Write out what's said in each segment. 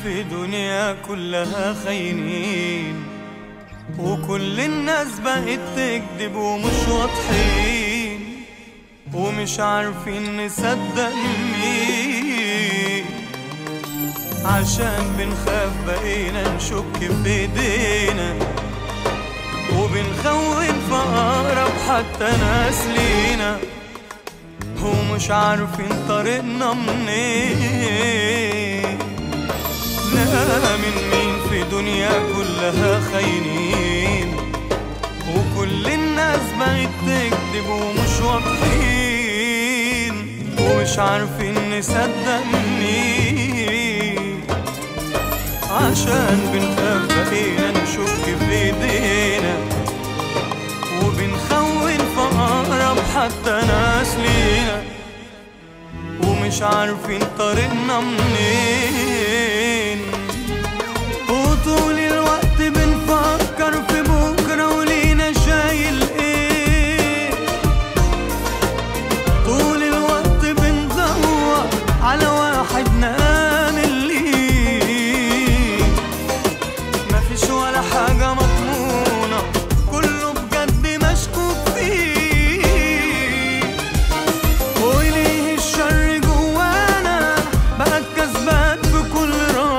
في دنيا كلها خاينين وكل الناس بقت تكذب ومش واضحين ومش عارفين نصدق مين عشان بنخاف بقينا نشك في ايدينا وبنخون في اقرب حتى ناس لينا ومش عارفين طريقنا منين نآمن مين في دنيا كلها خاينين وكل الناس بقت تكذب ومش واضحين ومش عارفين نصدق مين عشان بنخاف بقينا نشك في ايدينا وبنخون في اقرب حتى ناس لينا ومش عارفين طريقنا منين وطول الوقت بنفكر في بكرة ولينا شايل ايه طول الوقت بندور على واحد نآمن ليه مفيش ولا حاجة مضمونة كله بجد مشكوك فيه وليه الشر جوانا بقى كسبان في كل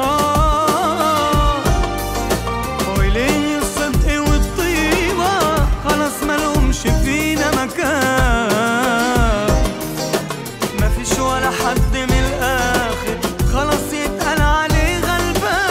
راح وليه الصدق والطيبة خلاص ملهمش فينا مكان مفيش ولا حد من الآخر خلاص يتقال عليه غلبان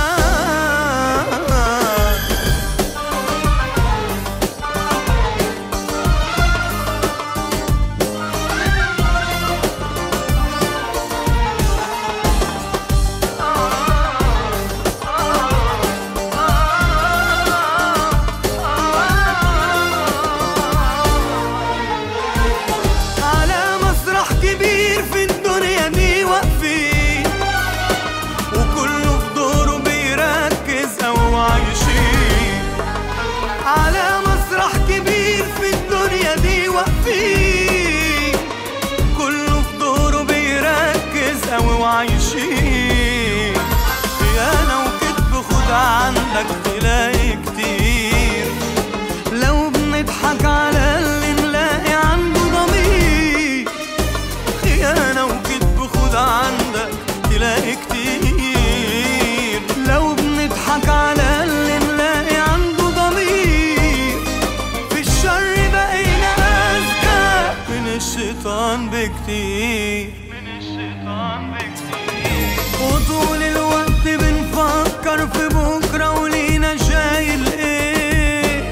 على مسرح كبير في الدنيا دي واقفين وكله في دوره بيركز او عايشين على مسرح كبير في الدنيا دي واقفين كله في دوره بيركز او عايشين خيانة وكذب خد عندك تلاقي كتير لو بنضحك على اللي نلاقي عنده ضمير خيانة وكذب خد عندك تلاقي كتير لو بنضحك على اللي نلاقي عنده ضمير في الشر بقينا أذكى من الشيطان بكتير من الشيطان بكتير وطول الوقت بنفكر في بكرة ولينا شايل ايه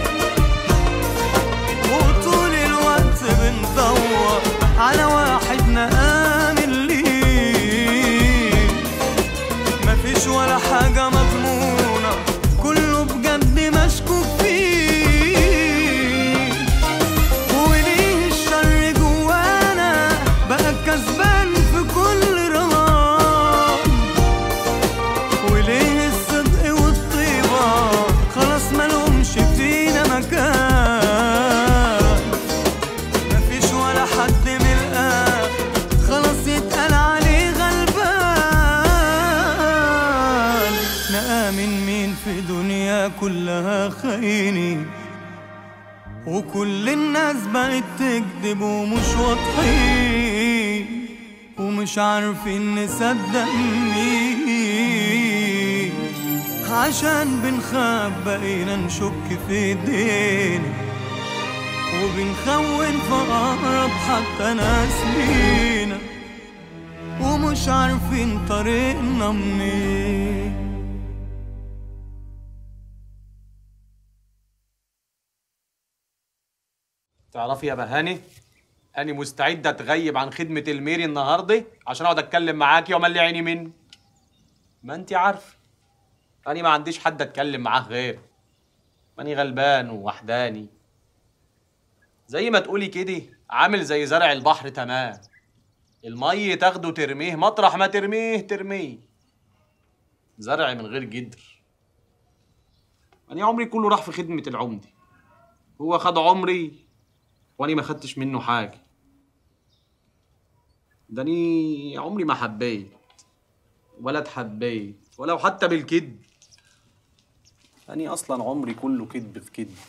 وطول الوقت بندور على واحد نآمن ليه مفيش ولا حاجة مضمونة كله بجد مشكوك فيه وليه الشر جوانا بقى كسبان في كل رمضان وليه الصدق والطيبة خلاص ملهمش فينا مكان مفيش ولا حد من الآخر خلاص يتقال عليه غلبان نآمن مين في دنيا كلها خاينين وكل الناس بقت تكذب ومش واضحين ومش عارفين نصدق مين عشان بنخاف بقينا نشك في ايدينا وبنخون في أقرب حتى ناس لينا ومش عارفين طريقنا منين تعرفي يا بهاني أنا مستعد أتغيب عن خدمة الميري النهاردة عشان أقعد أتكلم معاكي وأملي عيني مني ما أنت عارفة أنا ما عنديش حد أتكلم معاه غير ماني غلبان ووحداني زي ما تقولي كده عامل زي زرع البحر تمام المية تاخده ترميه مطرح ما ترميه ترميه زرع من غير جدر أنا عمري كله راح في خدمة العمدة هو خد عمري وأنا ما خدتش منه حاجة ده أني عمري ما حبيت ولا اتحبيت ولو حتى بالكذب أني أصلا عمري كله كذب في كذب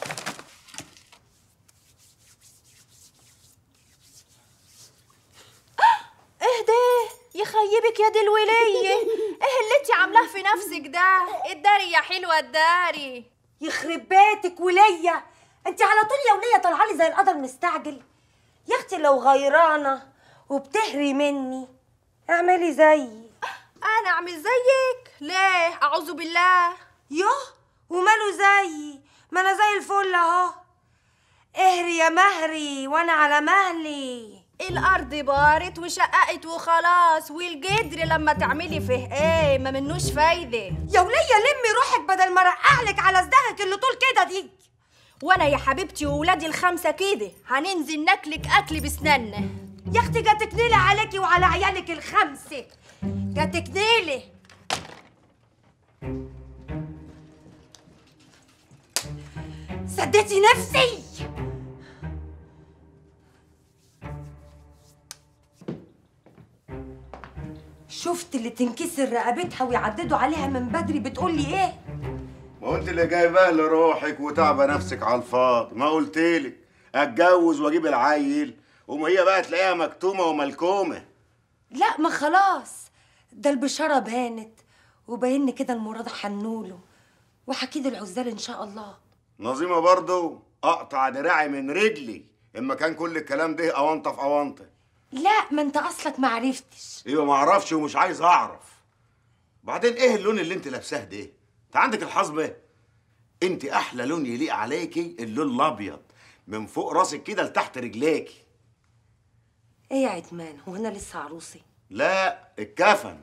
اهدى يخيبك يا دي الولية ايه اللي انت عاملاه في نفسك ده الداري يا حلوة الداري يخرب بيتك وليا انت على طول يا وليا طالعه لي زي القدر مستعجل يا اختي لو غيرانه وبتهري مني اعملي زيي انا اعمل زيك ليه اعوذ بالله يوه وماله زيي ما انا زي الفل اهو اهري يا مهري وانا على مهلي الارض بارت وشققت وخلاص والجدر لما تعملي فيه ايه ما منوش فايده يا وليا لمي روحك بدل ما رقعلك على صدهك اللي طول كده دي وانا يا حبيبتي وولادي الخمسه كده هننزل ناكلك اكل بسناننا يا اختي جاتك نيلة عليكي وعلى عيالك الخمسه جاتك نيلة سديتي نفسي شفت اللي تنكسر رقبتها ويعددوا عليها من بدري بتقولي ايه ما هو انت اللي جايباه لروحك وتعبى نفسك على الفاضي ما قلتلك اتجوز واجيب العيل وما هي بقى تلاقيها مكتومه وملكومه لا ما خلاص ده البشارة بانت وبين كده المراد حنوله وحكيد العزال ان شاء الله نظيمه برضو اقطع دراعي من رجلي اما كان كل الكلام ده اونطه في اونطه لا ما انت اصلك ما عرفتش ايوه ما اعرفش ومش عايز اعرف بعدين ايه اللون اللي انت لابساه ده انت عندك الحظ انت احلى لون يليق عليكي اللون الابيض من فوق راسك كده لتحت رجليكي ايه يا عتمان هو انا لسه عروسي لا الكفن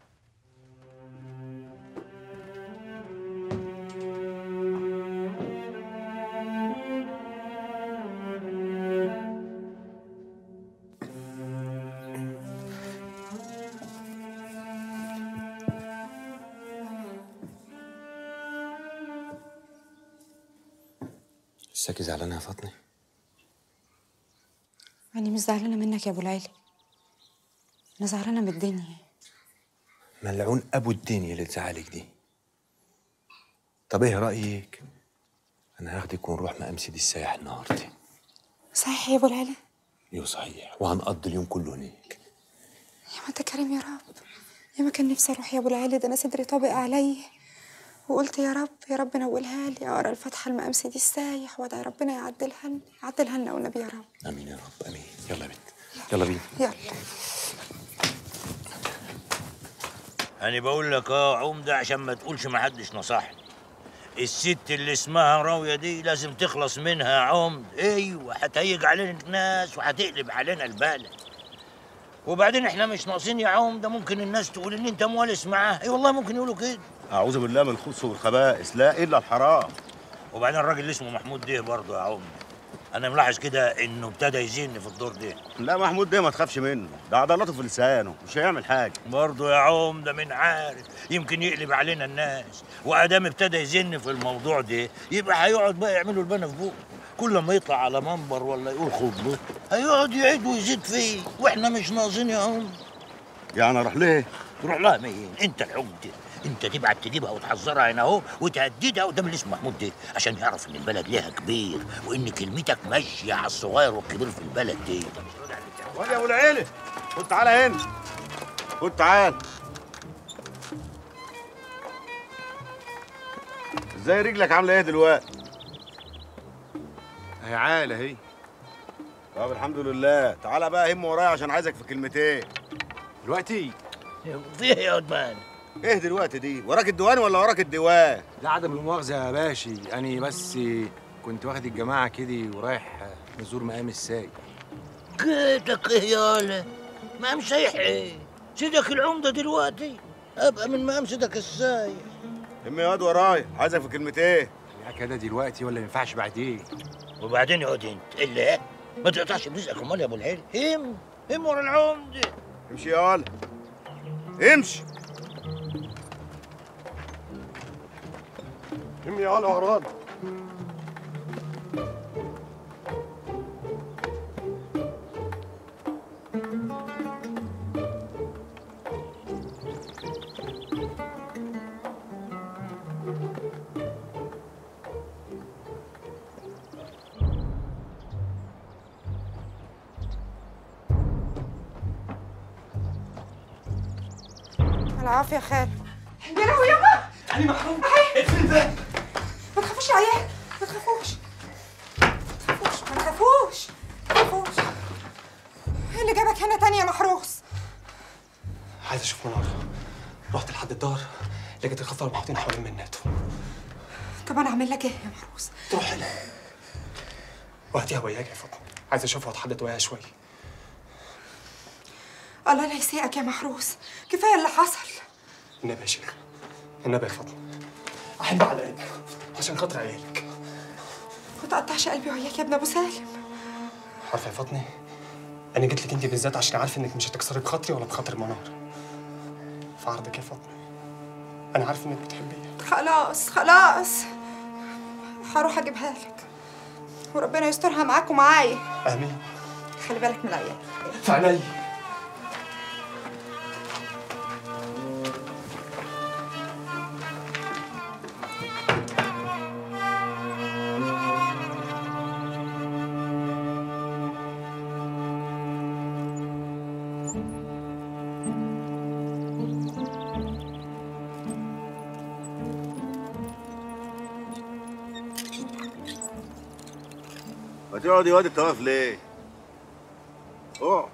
لساكي زعلانة يا فاطمة أنا مش زعلانة منك يا أبو العيلة أنا زعلانة من الدنيا ملعون أبو الدنيا اللي تزعلك دي طب إيه رأيك؟ أنا هاخدك ونروح مقام سيدي السايح النهاردة صحيح يا أبو العيلة أيوه صحيح وهنقضي اليوم كله هناك يا ما أنت كريم يا رب يا ما كان نفسي أروح يا أبو العيلة ده أنا صدري طابق عليا وقلت يا رب يا رب نولها لي أقرأ الفاتحة لمقام سيدي السايح وأدعي ربنا يعدلها لنا يعدلها لنا والنبي يا رب آمين يا رب آمين يلا يا بنت يلا بينا يلا أنا بقول لك اه عمدة عشان ما تقولش ما حدش نصحني الست اللي اسمها راوية دي لازم تخلص منها يا عمد ايوه هتهيج علينا الناس وهتقلب علينا البلد وبعدين احنا مش ناقصين يا عمدة ممكن الناس تقول ان انت موالس معاه اي والله ممكن يقولوا كده اعوذ بالله من الخبث والخبائث لا الا الحرام وبعدين الراجل اللي اسمه محمود ده برضه يا عمدة انا ملاحظ كده انه ابتدى يزن في الدور ده لا محمود ده ما تخافش منه ده عضلاته في لسانه مش هيعمل حاجه برضه يا عمدة من عارف يمكن يقلب علينا الناس وادام ابتدى يزن في الموضوع ده يبقى هيقعد بقى يعملوا البنا في بوقه كل ما يطلع على منبر ولا يقول خطبه هيقعد يعيد ويزيد فيه واحنا مش ناقصين يا عمدة يعني اروح ليه تروح لها مين انت العمدة انت تبعت تجيبها وتحذرها هنا اهو وتهددها قدام اللي اسمه محمود ده عشان يعرف ان البلد ليها كبير وان كلمتك ماشيه على الصغير والكبير في البلد دي واد يا ابو العيله خد تعالى هنا خد تعال ازاي رجلك عامله ايه دلوقتي هي عالة هي طب الحمد لله تعالى بقى هم ورايا عشان عايزك في كلمتين دلوقتي فيه يا ادمان ايه دلوقتي دي وراك الديوان ولا وراك الديوان لا عدم المؤاخذة يا باشي أنا بس كنت واخد الجماعة كده ورايح نزور مقام الساي كيتك ايه يالا ما مسيح ايه سيدك العمده دلوقتي ابقى من مقام سيدك السايح هم يا واد ورايا عايزك في كلمتين يا كده دلوقتي ولا ما ينفعش بعدين وبعدين يقعد انت الا ما تقطعش برزقك امال يا ابو العيل هم هم ورا العمده امشي يا ولد امشي هم يا ولا ورانا العافيه يا خال يا لهوي يابا تعالي محروم اقفل الباب ما تخافوش يا عيال ما تخافوش ما تخافوش ما تخافوش ما تخافوش ايه اللي جابك هنا تاني يا محروس عايز اشوف منار رحت لحد الدار لقيت الخطر محاطين حوالين مناته طب انا اعمل لك ايه يا محروس تروح هنا وهاتيها وياك يا فاطمه عايز اشوفها واتحدث وياها شويه الله لا يسيئك يا محروس كفايه اللي حصل النبي يا شيخ النبي يا فاطمه احب على قلبي عشان خاطر عيالك ما تقطعش قلبي وياك يا ابن ابو سالم عارفه يا فاطمه انا جيت لك انت بالذات عشان عارف انك مش هتكسري بخاطري ولا بخاطر منار في عرضك يا فاطمه انا عارف انك بتحبيها خلاص خلاص هروح اجيبها لك وربنا يسترها معاك ومعايا امين خلي بالك من العيال في عينيا ما تقعد يا واد انت واقف ليه؟ اقعد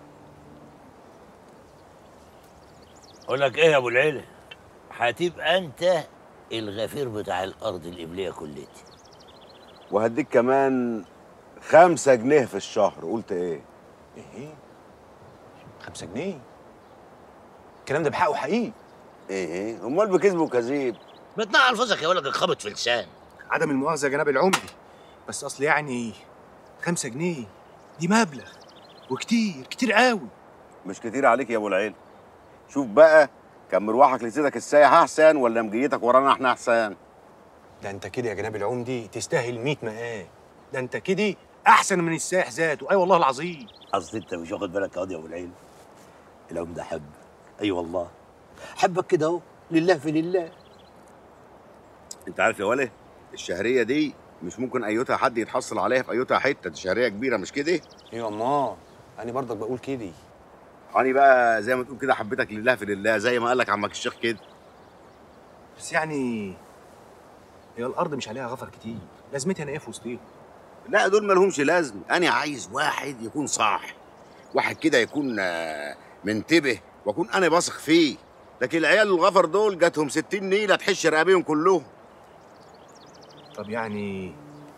اقول لك ايه يا ابو العيله هتبقى انت الغفير بتاع الارض القبليه كلتي وهديك كمان خمسة جنيه في الشهر قلت ايه؟ ايه خمسة جنيه الكلام ده بحقه حقيقي ايه ايه؟ امال بكذب وكذيب بتنقع الفظك يا ولد خبط في لسان عدم المؤاخذة يا جناب العمدي بس أصل يعني خمسة جنيه دي مبلغ وكتير كتير قوي مش كتير عليك يا ابو العيل شوف بقى كان مروحك لسيدك السايح احسن ولا مجيتك ورانا احنا احسن ده أنت كده يا جناب العمدي تستاهل 100 مقام ده أنت كده أحسن من السايح ذاته أي والله العظيم اصل انت مش واخد بالك يا واد يا ابو العيله العم ده حب اي والله حبك كده اهو لله في لله انت عارف يا ولا الشهريه دي مش ممكن ايوتها حد يتحصل عليها في ايوتها حته دي شهريه كبيره مش كده ايوه امال انا برضك بقول كده انا بقى زي ما تقول كده حبيتك لله في لله زي ما قال لك عمك الشيخ كده بس يعني هي الارض مش عليها غفر كتير لازمتها انا ايه في وسطيهم لا دول مالهمش لازم انا عايز واحد يكون صح واحد كده يكون آه، منتبه واكون انا واثق فيه لكن العيال الغفر دول جاتهم 60 نيله تحش رقابيهم كلهم طب يعني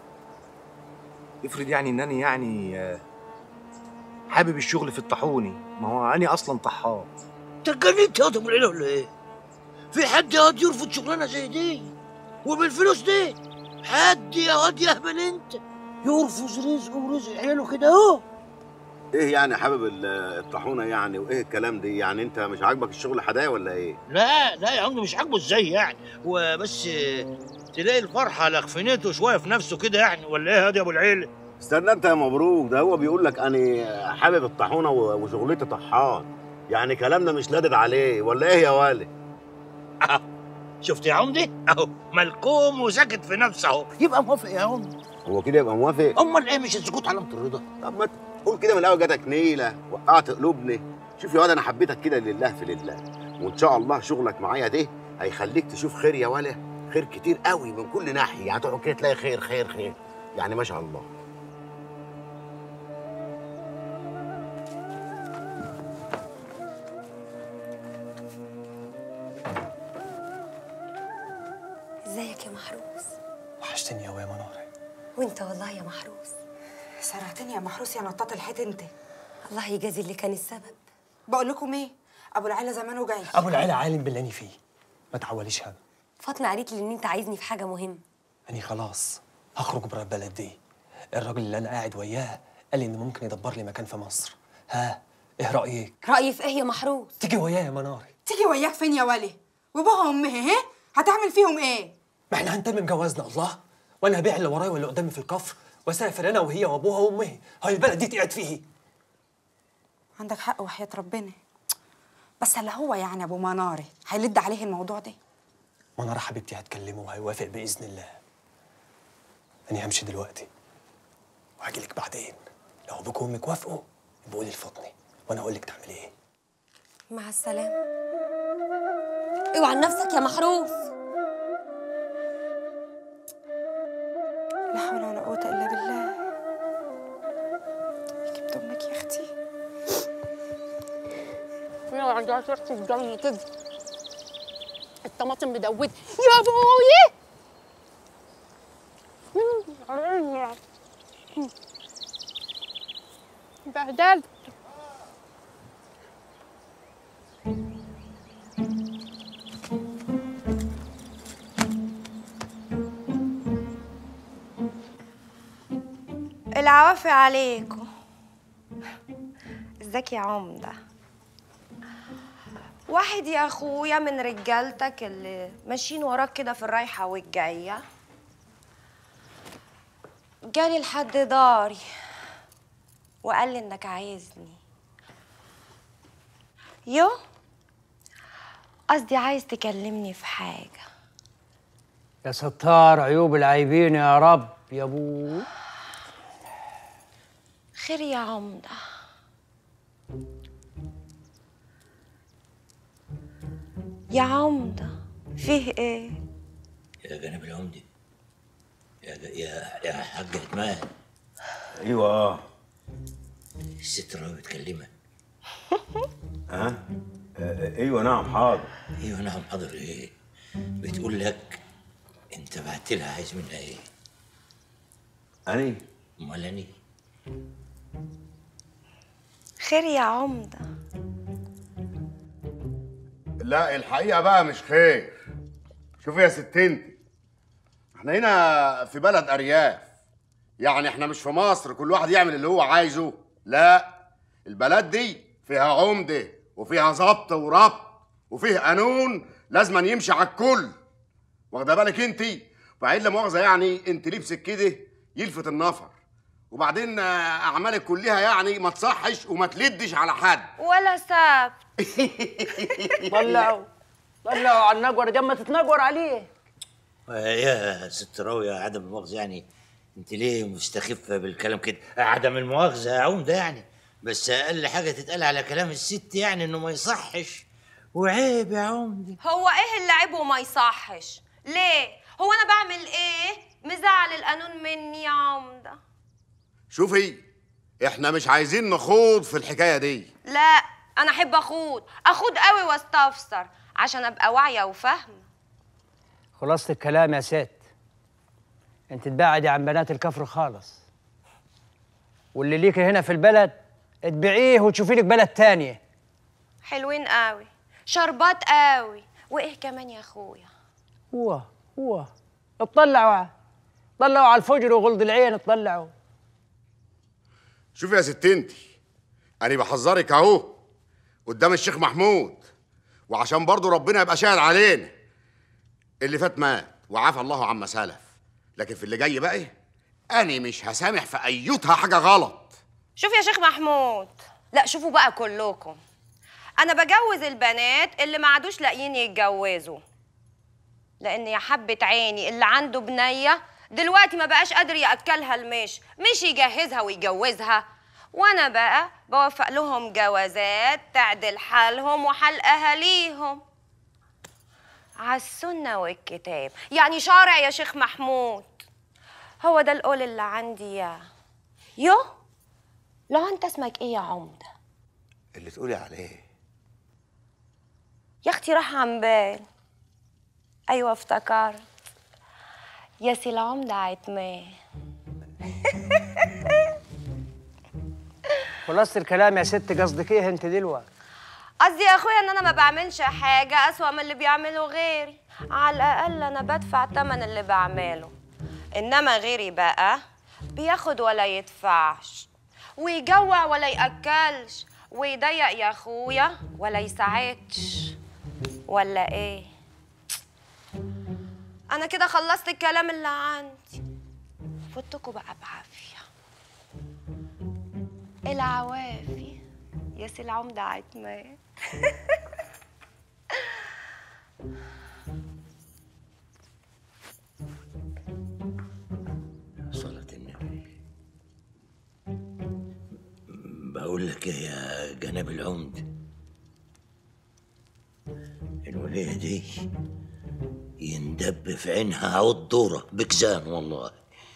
افرض يعني ان انا يعني آه، حابب الشغل في الطاحوني ما هو انا اصلا طحان انت اتجننت يا واد ابو العيله ولا ايه؟ في حد يا واد يرفض شغلانه زي دي وبالفلوس دي حد يا واد يهبل انت يرفض رزقه ورزق عياله كده اهو ايه يعني حابب ال- الطاحونه يعني وايه الكلام دي يعني انت مش عاجبك الشغل حدايا ولا ايه لا لا يا عم مش عاجبه ازاي يعني هو بس تلاقي الفرحه لخفنته شويه في نفسه كده يعني ولا ايه يا واد يا ابو العيله؟ استنى انت يا مبروك ده هو بيقول لك انا حابب الطاحونه و- وشغلتي طحان يعني كلامنا مش لادد عليه ولا ايه يا والد اهو شفت يا عمدي؟ اهو ملكوم وساكت في نفسه اهو يبقى موافق يا عمدي هو كده يبقى موافق امال ايه مش السكوت علامه الرضا طب ما تقول كده من الاول جاتك نيله وقعت قلوبني شوف يا واد انا حبيتك كده لله في لله وان شاء الله شغلك معايا ده هيخليك تشوف خير يا ولا خير كتير قوي من كل ناحيه يعني تقعد كده تلاقي خير خير خير يعني ما شاء الله ازيك يا محروس وحشتني قوي يا منار وانت والله يا محروس سرعتني يا محروس يا نطاط الحيط انت الله يجازي اللي كان السبب بقول لكم ايه ابو العيله زمانه جاي ابو العيله عالم باللي أنا فيه ما تعوليش هم فاطمه قالت لي ان انت عايزني في حاجه مهمه أنا خلاص هخرج برا البلد دي الراجل اللي أنا قاعد وياه قال لي إنه ممكن يدبر لي مكان في مصر ها إيه رأيك؟ رايي في ايه يا محروس تيجي ويايا يا مناري تيجي وياك فين يا ولي وابوها وامها ها هتعمل فيهم ايه ما احنا هنتمم جوازنا الله وأنا هبيع اللي ورايا واللي قدامي في الكفر وأسافر أنا وهي وأبوها وأمي هاي البلد دي تقعد فيه عندك حق وحياة ربنا بس اللي هو يعني ابو مناري هيلد عليه الموضوع ده منارة حبيبتي هتكلمه وهيوافق بإذن الله أنا همشي دلوقتي وهاجي لك بعدين لو أبوك وأمك وافقوا يبقوا لي الفطني وأنا أقول لك تعملي إيه مع السلامه اوعى نفسك يا محروس لا حول ولا قوة إلا بالله جبت أمك يا أختي يا عندها ريحة الجنة كده الطماطم مدودة يا ابوي بهدلت العوافي عليكم ازيك يا عمدة واحد يا اخويا من رجالتك اللي ماشيين وراك كده في الرايحة والجاية جالي لحد داري وقال لي انك عايزني يو قصدي عايز تكلمني في حاجة يا ستار عيوب العايبين يا رب يا ابو خير يا عمدة يا عمدة فيه ايه يا جناب العمدي يا ج- يا يا حاج عثمان ايوه اه الست راوي بتكلمك ها آه، ايوه نعم حاضر ايوه نعم حاضر ايه بتقول لك انت بعت لها عايز منها ايه اني امال اني خير يا عمدة لا الحقيقه بقى مش خير شوفي يا ست انت احنا هنا في بلد ارياف يعني احنا مش في مصر كل واحد يعمل اللي هو عايزه لا البلد دي فيها عمده وفيها ظبط وربط وفيه قانون لازما يمشي على الكل واخده بالك انت وبعدين لا مؤاخذه يعني انت لبسك كده يلفت النفر وبعدين آه، اعمالك كلها يعني ما تصحش وما تلدش على حد ولا ساب طلعوا طلعوا على النجور دي اما تتنجور عليه يا ست راوي يا عدم المؤاخذه يعني انت ليه مستخفه بالكلام كده عدم المؤاخذه يا عمده يعني بس اقل حاجه تتقال على كلام الست يعني انه ما يصحش وعيب يا عمده هو ايه اللي عيب وما يصحش ليه هو انا بعمل ايه مزعل القانون مني يا عمدة شوفي احنا مش عايزين نخوض في الحكايه دي لا انا احب اخوض اخوض قوي واستفسر عشان ابقى واعيه وفاهمه خلاصة الكلام يا ست انت تبعدي عن بنات الكفر خالص واللي ليك هنا في البلد تبيعيه وتشوفي لك بلد تانية حلوين قوي شربات قوي وايه كمان يا اخويا هو هو اطلعوا طلعوا على الفجر وغلظ العين اطلعوا شوفي يا ست انت انا بحذرك اهو قدام الشيخ محمود وعشان برضو ربنا يبقى شاهد علينا اللي فات مات وعافى الله عما سلف لكن في اللي جاي بقى انا مش هسامح في ايتها حاجه غلط شوف يا شيخ محمود لا شوفوا بقى كلكم انا بجوز البنات اللي ما عادوش لاقيين يتجوزوا لان يا حبه عيني اللي عنده بنيه دلوقتي ما بقاش قادر ياكلها المش مش يجهزها ويجوزها وانا بقى بوفق لهم جوازات تعدل حالهم وحال اهاليهم على السنه والكتاب يعني شارع يا شيخ محمود هو ده القول اللي عندي يا يو لو انت اسمك ايه يا عمده اللي تقولي عليه يا اختي راح عن بال ايوه افتكرت يا سي العمده عتمان خلاصة الكلام يا ست قصدك ايه انت دلوقتي قصدي يا اخويا ان انا ما بعملش حاجه اسوأ من اللي بيعمله غيري على الاقل انا بدفع تمن اللي بعمله انما غيري بقى بياخد ولا يدفعش ويجوع ولا ياكلش ويضيق يا اخويا ولا يساعدش ولا ايه انا كده خلصت الكلام اللي عندي فوتكوا بقى بعافيه العوافي يا سي العمدة عتمان صلاة النبي بقول لك ايه يا جناب العمد الولية الولية دي يندب في عينها عود دورة بكزان والله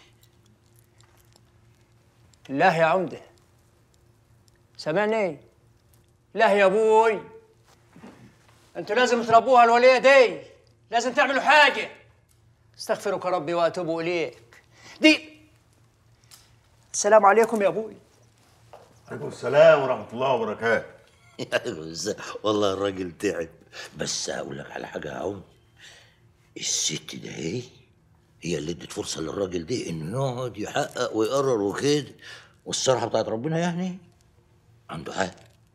لا يا عمدة سامعني لا يا ابوي انتوا لازم تربوها الولية دي لازم تعملوا حاجة استغفرك ربي واتوب اليك دي السلام عليكم يا ابوي عليكم السلام ورحمه الله وبركاته والله الراجل تعب بس اقول لك على حاجه يا عم الست ده هي هي اللي ادت فرصه للراجل ده انه يقعد يحقق ويقرر وكده والصراحه بتاعت ربنا يعني عنده حق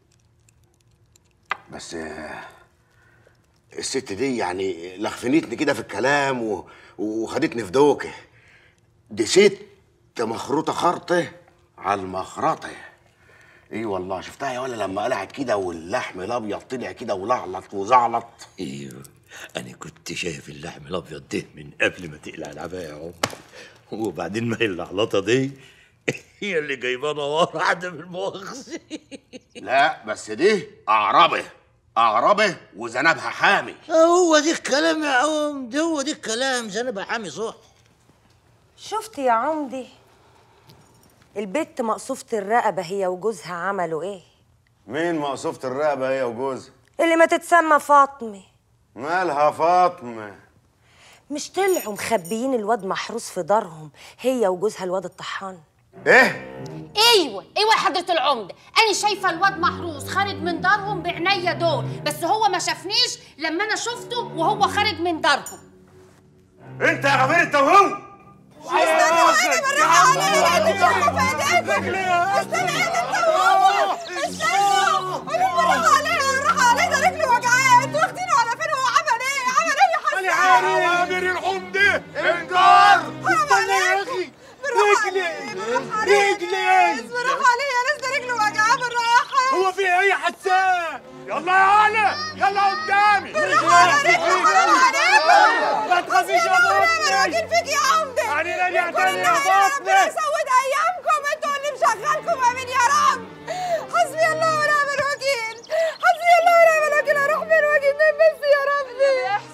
بس آه، الست دي يعني لخفنتني كده في الكلام و... وخدتني في دوكه دي ست مخروطه خرطه على المخرطه اي والله شفتها يا ولا لما قلعت كده واللحم الابيض طلع كده ولعلط وزعلط ايوه انا كنت شايف اللحم الابيض ده من قبل ما تقلع العبايه يا عم وبعدين ما هي اللعلطه دي هي اللي جايبانا ورا عدم المؤاخذه لا بس دي اعربه اعربه وذنبها حامي هو دي الكلام يا عم ده هو دي الكلام زنبها حامي صح شفت يا عمدي البت مقصوفة الرقبة هي وجوزها عملوا ايه مين مقصوفة الرقبة هي وجوزها؟ اللي ما تتسمى فاطمة مالها فاطمة؟ مش طلعوا مخبيين الواد محروس في دارهم هي وجوزها الواد الطحان ايه؟ ايوه ايوه يا حضره العمده انا شايفه الواد محروس خارج من دارهم بعينيا دول بس هو ما شافنيش لما انا شفته وهو خارج من دارهم انت يا غفير انت وهو استنى انا بالراحه عليا انت شايفه في ايديك استنى انا انت وهو استنى انا بالراحه عليا بالراحه عليا ده رجلي وجعان واخدينه على فين هو عمل ايه عمل ايه يا حسن انا عارف يا امير الحمدة انكار استنى يا اخي رجلي رجلي بالراحه عليا يا ناس ده رجله وجعان بالراحه هو في ايه يا حسان يلا يا علا يلا قدامي بالراحه على رجله حرام عليكم ما تخافيش يا انا فاطمة واكل فيك يا عمده علينا يا نعتني يا فاطمة يسود ايامكم انتوا اللي مشغلكم امين يا رب حسبي الله ونعم الوكيل حسبي الله ونعم الوكيل اروح فين واجي منين بس يا ربي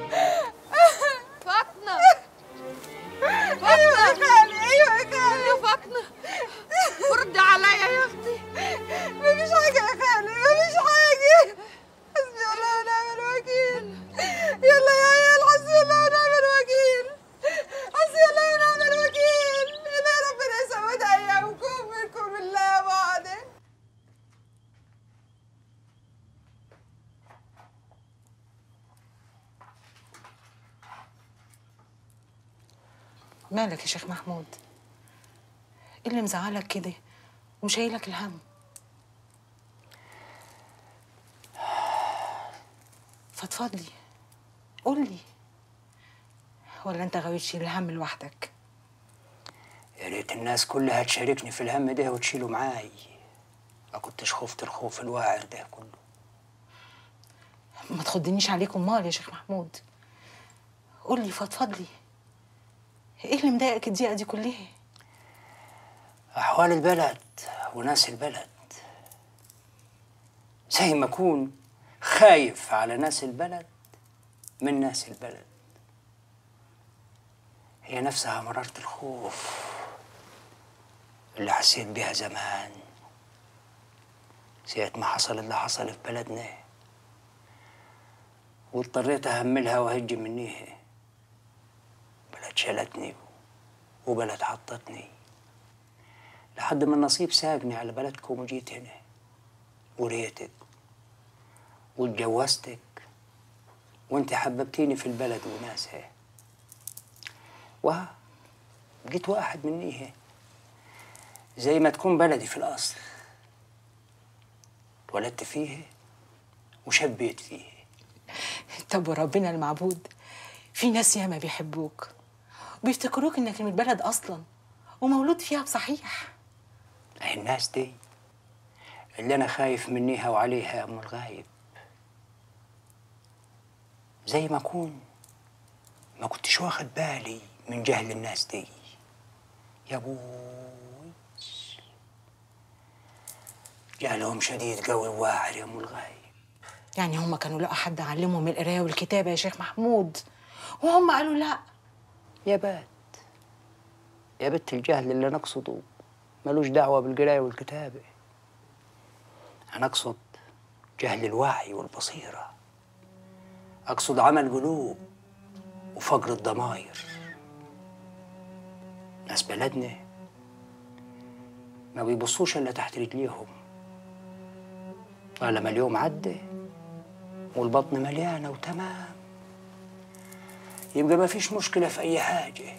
فاطمة ايوه يا خالي ايوه يا خالي يا فاطمة ردي عليا يا اختي مفيش حاجه يا خالي مفيش حاجه حسبي الله ونعم الوكيل يلا يا عيال حسبي الله ونعم الوكيل حسبي الله ونعم الوكيل يا ربنا يسود ايامكم منكم بالله بعد مالك يا شيخ محمود ايه اللي مزعلك كده ومشايلك الهم فضفضلي قولي ولا انت غاوي تشيل الهم لوحدك يا ريت الناس كلها تشاركني في الهم ده وتشيله معاي ما كنتش خفت الخوف الواعر ده كله ما تخضنيش عليكم مال يا شيخ محمود قولي فضفضلي ايه اللي مضايقك الضيقه دي كلها أحوال البلد وناس البلد زي ما أكون خايف على ناس البلد من ناس البلد هي نفسها مرارة الخوف اللي حسيت بيها زمان ساعة ما حصل اللي حصل في بلدنا واضطريت أهملها وأهج منيها بلد شالتني وبلد حطتني لحد ما النصيب ساقني على بلدكم وجيت هنا وريتك واتجوزتك وانت حببتيني في البلد وناسها وها جيت واحد منيها زي ما تكون بلدي في الأصل اتولدت فيها وشبيت فيها طب وربنا المعبود في ناس ياما بيحبوك وبيفتكروك انك من البلد اصلا ومولود فيها بصحيح هي الناس دي اللي انا خايف منيها وعليها ام الغايب زي ما اكون ما كنتش واخد بالي من جهل الناس دي يا ابوي جهلهم شديد قوي واعر يا ام الغايب يعني هم كانوا لقوا حد علمهم القرايه والكتابه يا شيخ محمود وهم قالوا لا يا بات يا بت الجهل اللي نقصده ملوش دعوة بالقراية والكتابة أنا أقصد جهل الوعي والبصيرة أقصد عمل قلوب وفقر الضماير ناس بلدنا ما بيبصوش إلا تحت رجليهم طالما اليوم عدى والبطن مليانة وتمام يبقى ما فيش مشكلة في أي حاجة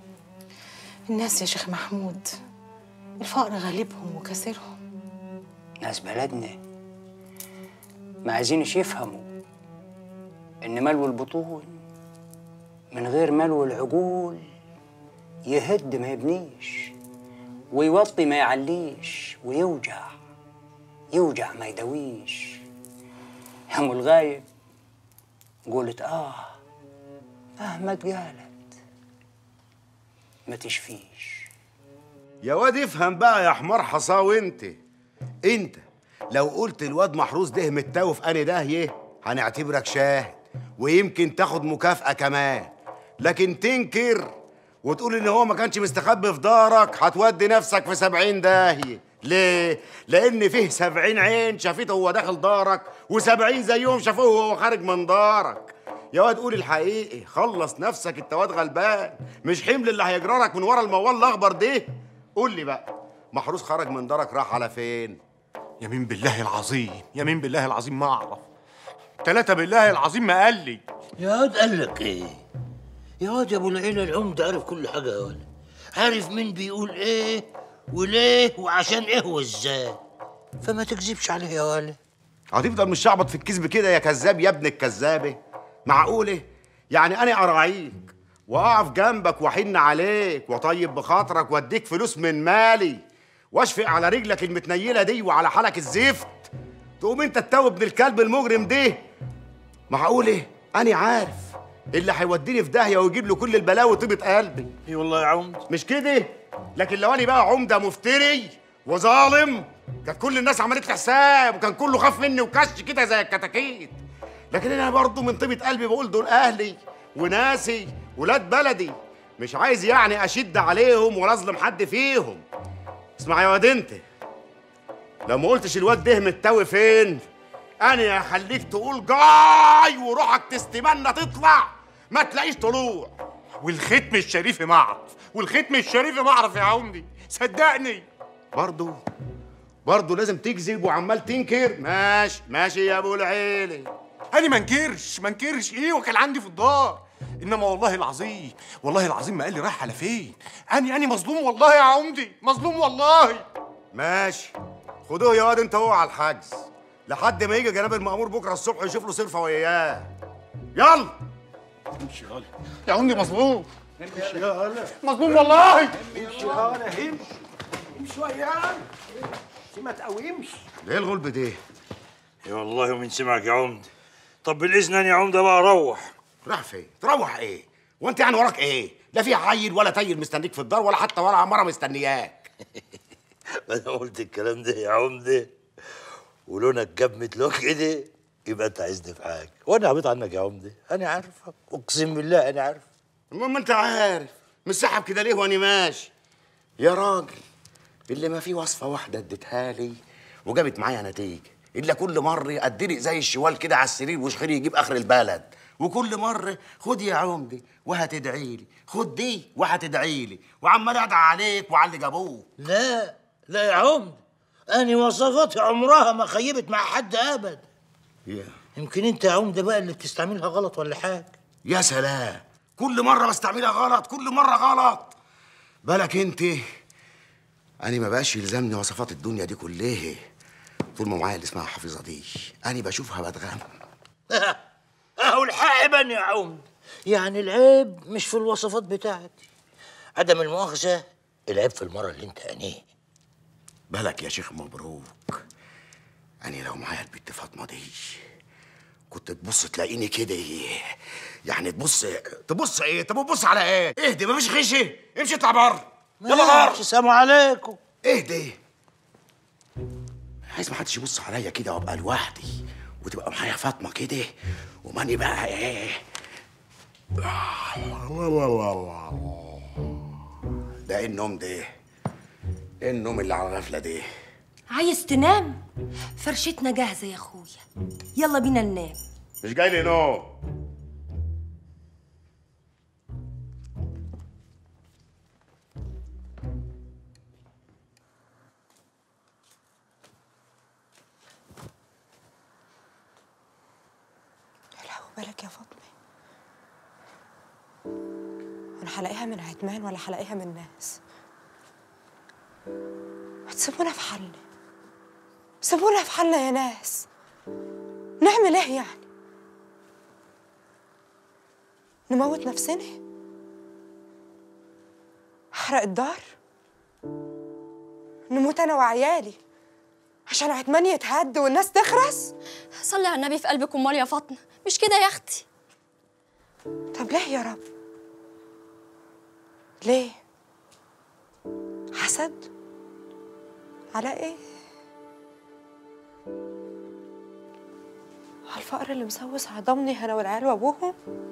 الناس يا شيخ محمود الفقر غالبهم وكسرهم ناس بلدنا ما عايزينش يفهموا إن ملو البطون من غير ملو العقول يهد ما يبنيش ويوطي ما يعليش ويوجع يوجع ما يداويش يا ام الغايب قولت اه مهما اتقالت ما تشفيش يا واد افهم بقى يا حمار حصاوي انت انت لو قلت الواد محروس ده متاوي في اني داهيه هنعتبرك شاهد ويمكن تاخد مكافأة كمان لكن تنكر وتقول ان هو ما كانش مستخبي في دارك هتودي نفسك في سبعين داهية ليه؟ لأن فيه سبعين عين شافته وهو داخل دارك وسبعين زيهم شافوه وهو خارج من دارك يا واد قول الحقيقي خلص نفسك انت واد غلبان مش حمل اللي هيجرالك من ورا الموال الاخضر ده قول لي بقى محروس خرج من دارك راح على فين يمين بالله العظيم يمين بالله العظيم ما اعرف ثلاثة بالله العظيم ما قال لي يا واد قال لك ايه يا واد يا ابو العيله العمد عارف كل حاجه يا ولد عارف مين بيقول ايه وليه وعشان ايه وازاي فما تكذبش عليه يا ولد هتفضل مشعبط في الكذب كده يا كذاب يا ابن الكذابه معقوله يعني انا اراعيك واقف جنبك واحن عليك واطيب بخاطرك واديك فلوس من مالي واشفق على رجلك المتنيله دي وعلى حالك الزفت تقوم انت تتوب ابن الكلب المجرم ده معقوله انا عارف اللي هيوديني في داهيه ويجيب له كل البلاوي طيبه قلبي اي والله يا عمد مش كده لكن لو انا بقى عمده مفتري وظالم كانت كل الناس عملت لي حساب وكان كله خاف مني وكش كده زي الكتاكيت لكن انا برضه من طيبه قلبي بقول دول اهلي وناسي ولاد بلدي مش عايز يعني اشد عليهم ولا اظلم حد فيهم اسمع يا واد انت لو ما قلتش الواد ده متاوي فين انا هخليك تقول جاي وروحك تستمنى تطلع ما تلاقيش طلوع والختم الشريفي ما اعرف والختم الشريفي ما اعرف يا عمدي صدقني برضه برضه لازم تكذب وعمال تنكر ماشي ماشي يا ابو العيلي انا ما انكرش ما انكرش ايه وكان عندي في الدار انما والله العظيم والله العظيم ما قال لي رايح على فين اني اني مظلوم والله يا عمدي مظلوم والله ماشي خدوه يا واد انت هو على الحجز لحد ما يجي جناب المأمور بكره الصبح يشوف له صرفه وياه يلا امشي غالي يا عمدي مظلوم امشي يا هلا مظلوم والله امشي هلا امشي امشي وياي ما تقومش ايه الغلب ده اي والله ومن سمعك يا عمد طب بالاذن أنا يا عمده بقى اروح راح فين تروح ايه وانت يعني وراك ايه لا في عيل ولا تيل مستنيك في الدار ولا حتى ولا عماره مستنياك ما انا قلت الكلام ده يا عمده ولونك جاب مثلك كده يبقى انت عايزني في حاجه وانا عبيط عنك يا عمده انا عارفك اقسم بالله انا عارف المهم انت عارف مش سحب كده ليه وانا ماشي يا راجل اللي ما فيه وصفه واحده اديتها لي وجابت معايا نتيجه الا كل مره اديني زي الشوال كده على السرير وشخيري يجيب اخر البلد وكل مره خد يا عمدي وهتدعي لي خد دي وهتدعي لي وعمال ادعي عليك وعلى اللي جابوه لا لا يا عمد انا وصفاتي عمرها ما خيبت مع حد ابدا يا يمكن انت يا عمده بقى اللي بتستعملها غلط ولا حاجه يا سلام كل مره بستعملها غلط كل مره غلط بالك انت انا ما بقاش يلزمني وصفات الدنيا دي كلها طول ما معايا اللي اسمها حافظه دي انا بشوفها بتغم اهو الحق بني يا عمد يعني العيب مش في الوصفات بتاعتي عدم المؤاخذه العيب في المره اللي انت انيه بالك يا شيخ مبروك انا لو معايا البت فاطمه دي كنت تبص تلاقيني كده ايه يعني تبص تبص ايه طب تبص على ايه اهدي مفيش خشي امشي اطلع بره يلا بره السلام عليكم اهدي عايز ما حدش يبص عليا كده وابقى لوحدي وتبقى معايا فاطمه كده وماني بقى ايه ده ايه النوم ده ايه النوم اللي على الغفله ده عايز تنام فرشتنا جاهزه يا اخويا يلا بينا ننام مش جاي لي نوم لا بالك يا فاطمة أنا هلاقيها من عتمان ولا هلاقيها من ناس ما تسيبونا في حالنا سيبونا في حالنا يا ناس نعمل ايه يعني نموت نفسنا احرق الدار نموت انا وعيالي عشان عتمان يتهد والناس تخرس صلي على النبي في قلبك امال يا فاطمه مش كده يا اختي طب ليه يا رب ليه حسد على ايه على الفقر اللي مسوس عضمني انا والعيال وابوهم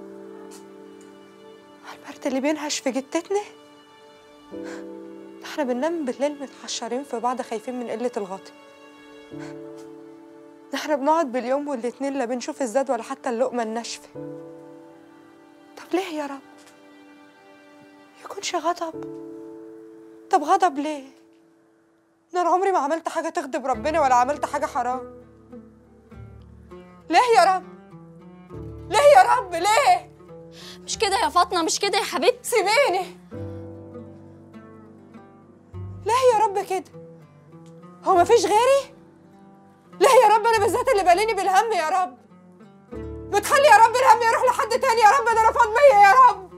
على البرد اللي بينهش في جتتنا ده احنا بننام بالليل متحشرين في بعض خايفين من قلة الغطا ده احنا بنقعد باليوم والاتنين لا بنشوف الزاد ولا حتى اللقمة الناشفة طب ليه يا رب يكونش غضب طب غضب ليه ده انا عمري ما عملت حاجة تغضب ربنا ولا عملت حاجة حرام ليه يا رب ليه يا رب ليه مش كده يا فاطمه مش كده يا حبيبتي سيبيني ليه يا رب كده هو مفيش غيري ليه يا رب انا بالذات اللي باليني بالهم يا رب بتخلي يا رب الهم يروح لحد تاني يا رب ده انا فاضمية يا رب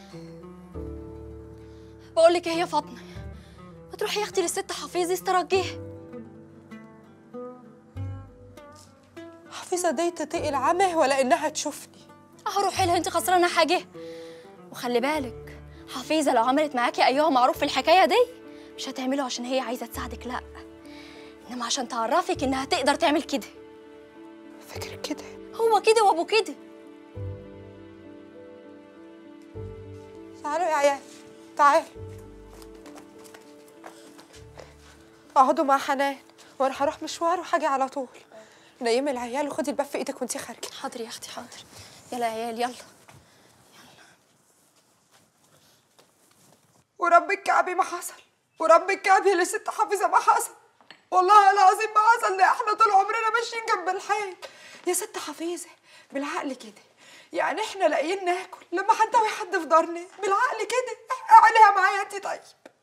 بقول لك ايه يا فاطمه ما تروحي يا اختي للست حفيظه استرجيها حفيظة دي تطيق العمى ولا انها تشوفني اهو روحي لها انت خسرانه حاجه وخلي بالك حفيظه لو عملت معاكي ايها معروف في الحكايه دي مش هتعمله عشان هي عايزه تساعدك لا انما عشان تعرفك انها تقدر تعمل كده فكر كده هو كده وابو كده تعالوا يا عيال تعالوا اقعدوا مع حنان وانا هروح مشوار وهاجي على طول نيمي العيال وخدي الباب في ايدك وانتي خارجه حاضر يا اختي حاضر يلا يا عيال يلا ورب الكعبي ما حصل ورب الكعبي اللي ست حافظه ما حصل والله العظيم ما حصل ده احنا طول عمرنا ماشيين جنب الحيط يا ست حفيظه بالعقل كده يعني احنا لاقيين ناكل لما هنتوي حد في دارنا بالعقل كده اعمليها معايا انت طيب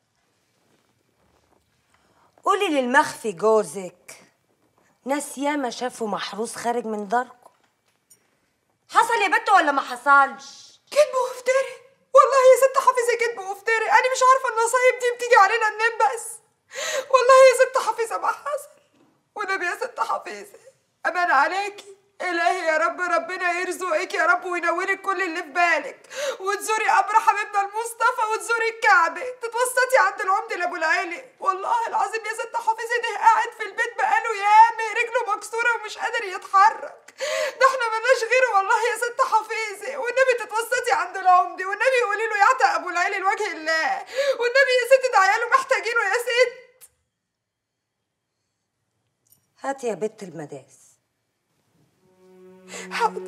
قولي للمخفي جوزك ناس ياما شافوا محروس خارج من داركم حصل يا بت ولا ما حصلش كذب وافتري والله يا ست حفيظه كذب وافتري انا مش عارفه النصايب دي بتيجي علينا منين بس والله يا ست حفيظه ما حصل والنبي يا ست حفيظه امان عليكي الهي يا رب ربنا يرزقك يا رب وينولك كل اللي في بالك وتزوري قبر حبيبنا المصطفى وتزوري الكعبه تتوسطي عند العمد لابو العالي والله العظيم يا ست حفيظه ده قاعد في البيت بقاله ياما رجله مكسوره ومش قادر يتحرك ده احنا ملناش غيره والله يا ست حفيظه والنبي تتوسطي عند العمد والنبي قولي له يعتق ابو العالي لوجه الله والنبي يا ست ده عياله محتاجينه يا ست هات يا بت المداس حاضر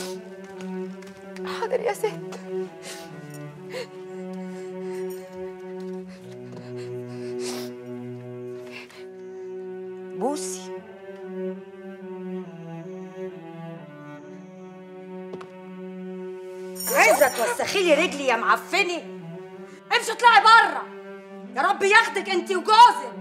حاضر يا ست بوسي عايزه توسخي لي رجلي يا معفني امشي اطلعي بره يا رب ياخدك انت وجوزك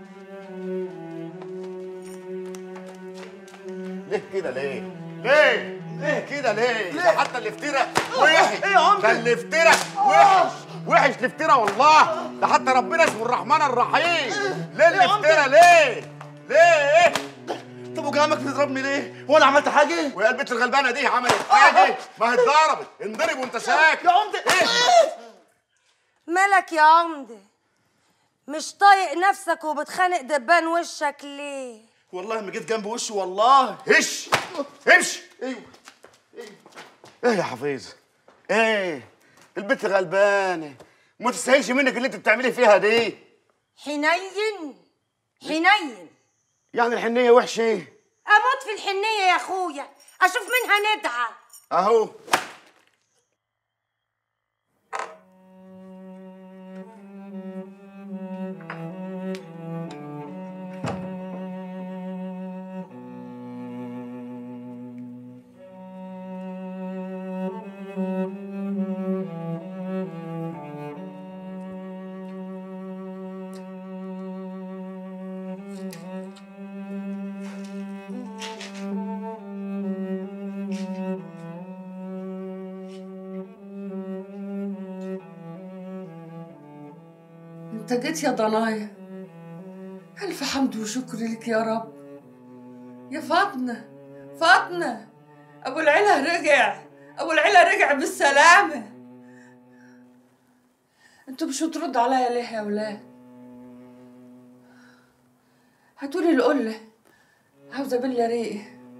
ليه كده ليه؟ ليه؟ ليه كده ليه؟ ليه؟ ده حتى الافتراء آه، وحش إيه يا عمدة؟ ده الافتراء وحش وحش الافتراء والله ده حتى ربنا اسمه الرحمن الرحيم ليه الافتراء ليه؟ ليه؟ طب وجامك بتضربني ليه؟ هو انا عملت حاجه؟ وهي البنت الغلبانه دي عملت حاجه؟ ما هي اتضربت انضرب وانت ساكت يا عمده مالك يا عمده مش طايق نفسك وبتخانق دبان وشك ليه والله ما جيت جنب وشه والله هش امشي ايوه ايه يا حفيظ ايه البنت غلبانه ما تستاهلش منك اللي انت بتعملي فيها دي حنين حنين يعني الحنيه وحشه اموت في الحنيه يا اخويا اشوف منها ندعه اهو انت جيت يا ضنايا الف حمد وشكر لك يا رب يا فاطمه فاطمه ابو العلا رجع ابو العلا رجع بالسلامه انتوا مش هتردوا عليا ليه يا ولاد هاتولي القله عاوزه بله ريقه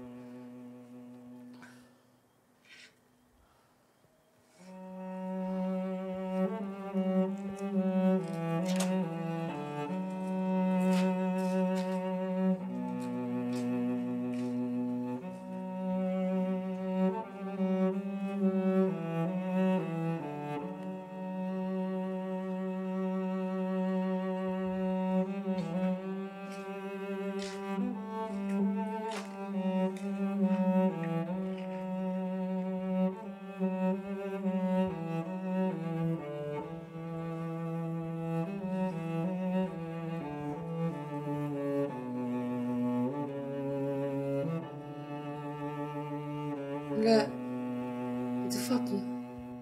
لا دي فاطمة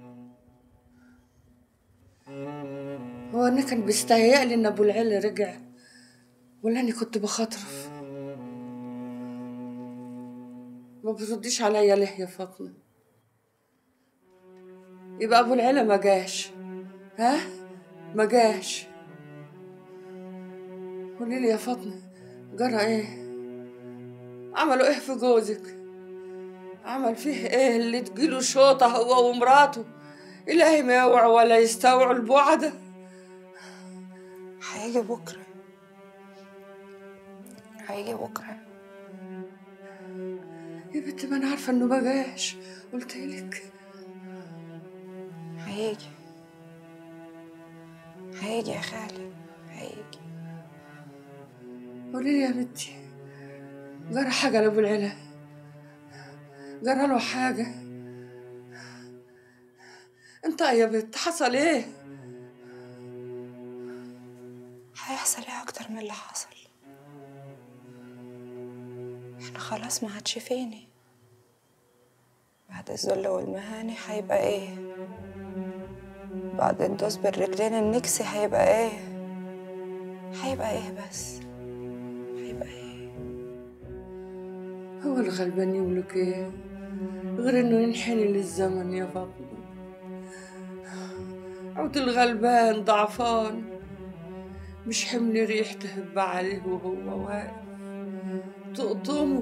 هو أنا كان بيستهيألي إن أبو العلا رجع ولا أني كنت بخاطرف ما بترديش عليا ليه يا فاطمة يبقى أبو العلا ما جاش ها ما جاش قولي لي يا فاطمة جرى إيه عملوا إيه في جوزك عمل فيه ايه اللي تجيله شوطة هو ومراته إلهي ما يوعى ولا يستوعوا البعدة هيجي بكرة هيجي بكرة يا بنتي ما أنا عارفة إنه ما جاش قلتلك هيجي هيجي يا خالي هيجي قولي لي يا بنتي جرى حاجة لأبو العلا جرى له حاجة انت يا بنت حصل ايه هيحصل ايه اكتر من اللي حصل احنا خلاص ما عادش فيني بعد الذل والمهاني هيبقى ايه بعد الدوس بالرجلين النكسي هيبقى ايه هيبقى ايه بس هيبقى ايه هو الغلبان يملك ايه غير انه ينحني للزمن يا فاطمة عود الغلبان ضعفان مش حمل ريح تهب عليه وهو واقف تقطمه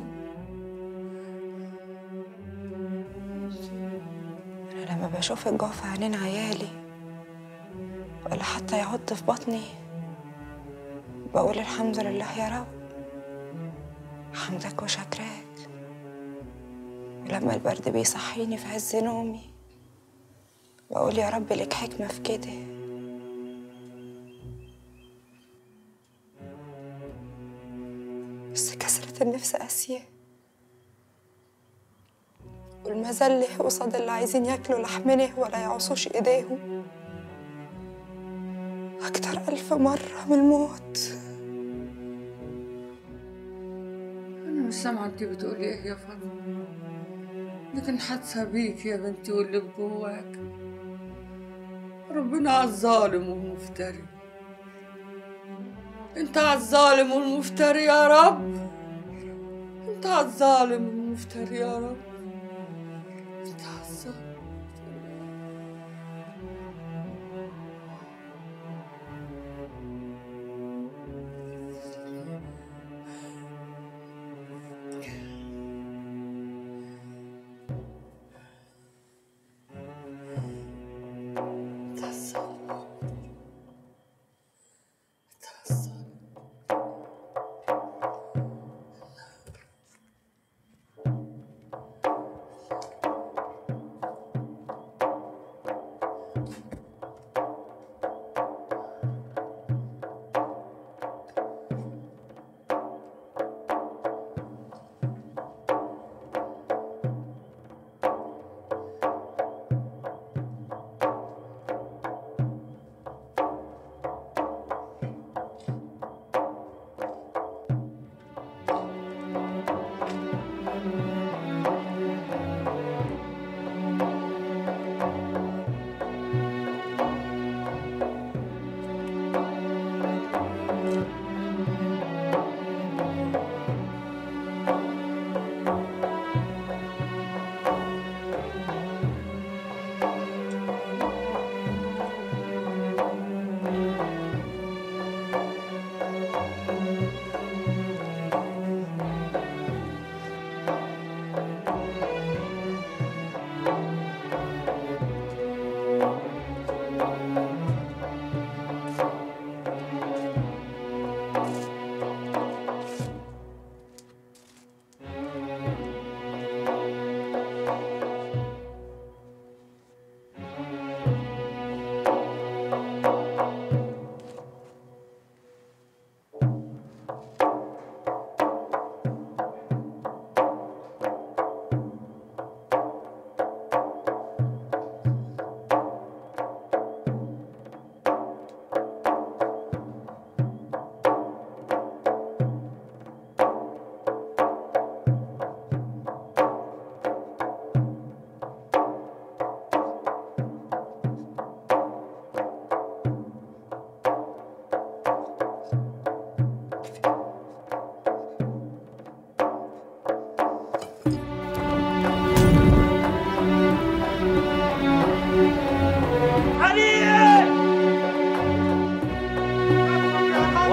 انا لما بشوف الجوع في عينين عيالي ولا حتى يعض في بطني بقول الحمد لله يا رب حمدك وشكراك ولما البرد بيصحيني في عز نومي بقول يا رب لك حكمة في كده بس كسرة النفس قاسية والمذلة قصاد اللي عايزين ياكلوا لحمنه ولا يعصوش ايديهم أكتر ألف مرة من الموت انا مش سامعة انت بتقولي ايه يا فاطمة لكن حاسة بيك يا بنتي واللي جواك ربنا على الظالم والمفتري انت على الظالم والمفتري يا رب انت على الظالم والمفتري يا رب انت على الظالم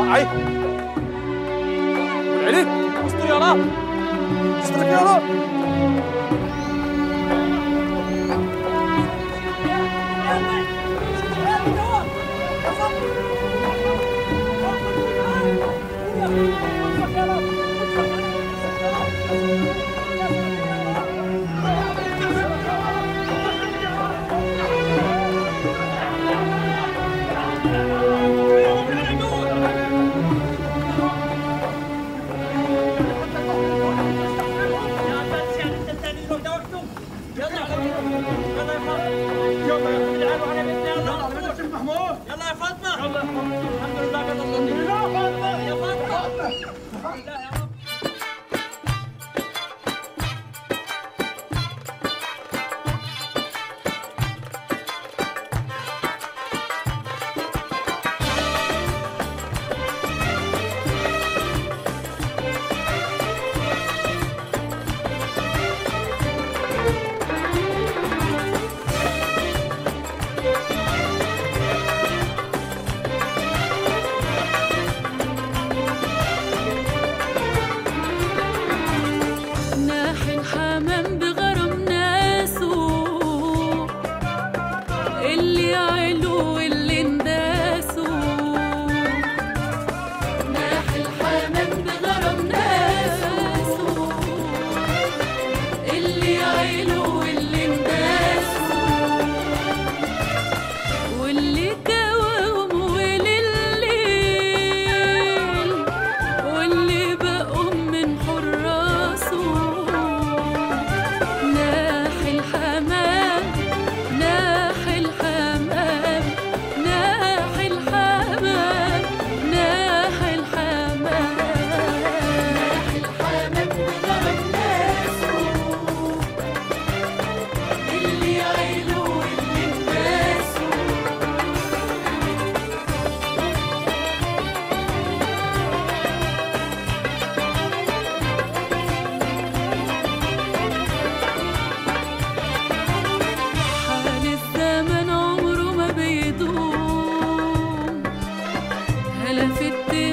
اهي عليك استر يا رب استرك يا رب يلا يا فاطمه يلا الحمد لله كده صلي يا فاطمه يا فاطمه ناحي الحمام بغرام ناسه اللي عيلوا واللي انداسوا ناحي الحمام بغرام ناسه اللي عيلوا واللي انداسوا واللي كواهم ولليل واللي بقوا من حراسه ناحي الحمام ناحي الحمام ناحي الحمام ناحي الحمام ناحي الحمام بغرام ناسه اللي عيلوا واللي انداسوا حال الزمن عمره ما بيدوم هلا في التاني